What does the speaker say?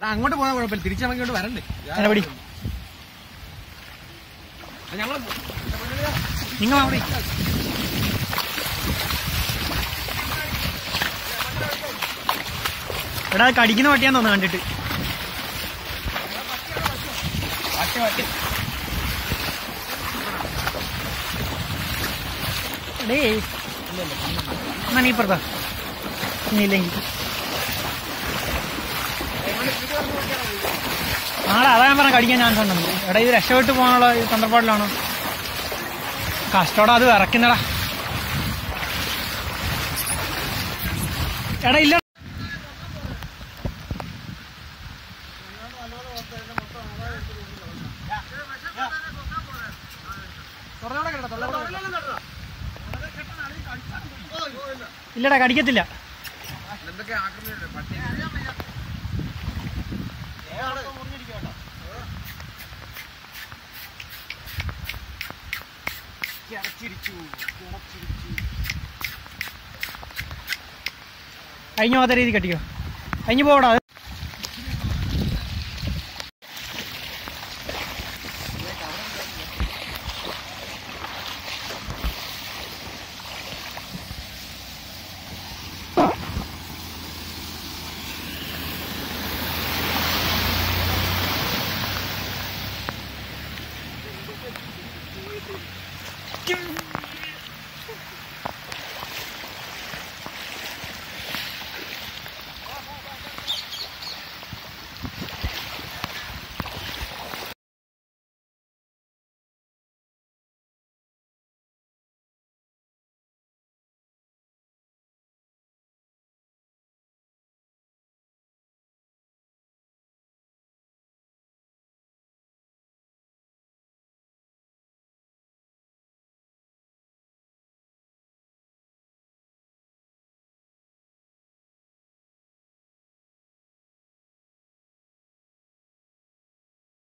അങ്ങോട്ട് പോയാൽ കുഴപ്പമില്ല തിരിച്ചവൻ ഇങ്ങോട്ട് വരണ്ടേ അങ്ങനെ പിടി ഞങ്ങൾ നിങ്ങൾ അവിടെ എടാ അത് കടിക്കുന്ന പട്ടിയാന്ന് തോന്നുന്നു കണ്ടിട്ട് ഡേ എന്നാ നീ ഇപ്പുറത്താ നീ ഇല്ലെങ്കിൽ നാളെ അതാ ഞാൻ പറഞ്ഞ കടിക്കാൻ ചാൻസ് ഉണ്ടെന്ന് എടാ ഇത് രക്ഷപ്പെട്ട് പോകാനുള്ള ഈ തന്ത്രപ്പാടിലാണോ കഷ്ടോടാ അത് വിറക്കുന്നടാ എടാ ഇല്ല ഇല്ലടാ കടിക്കത്തില്ല എന്തൊക്കെ ആക്രമണം പട്ടി കഴിഞ്ഞ പോകാത്ത രീതി കട്ടിക്കോ കഴിഞ്ഞു പോടാ